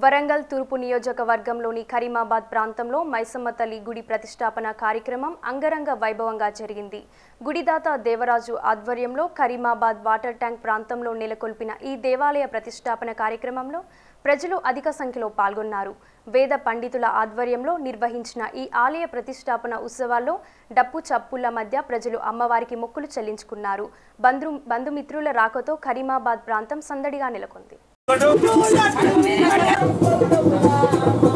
వరంగల్ తూర్పు నియోజకవర్గంలోని కరీమాబాద్ ప్రాంతంలో మైసమ్మ తల్లి గుడి ప్రతిష్టాపన కార్యక్రమం అంగరంగ వైభవంగా జరిగింది గుడిదాత దేవరాజు ఆధ్వర్యంలో కరీమాబాద్ వాటర్ ట్యాంక్ ప్రాంతంలో నెలకొల్పిన ఈ దేవాలయ ప్రతిష్టాపన కార్యక్రమంలో ప్రజలు అధిక సంఖ్యలో పాల్గొన్నారు వేద పండితుల ఆధ్వర్యంలో నిర్వహించిన ఈ ఆలయ ప్రతిష్టాపన ఉత్సవాల్లో డప్పు చప్పుల మధ్య ప్రజలు అమ్మవారికి మొక్కులు చెల్లించుకున్నారు బంధు బంధుమిత్రుల రాకతో కరీమాబాద్ ప్రాంతం సందడిగా నెలకొంది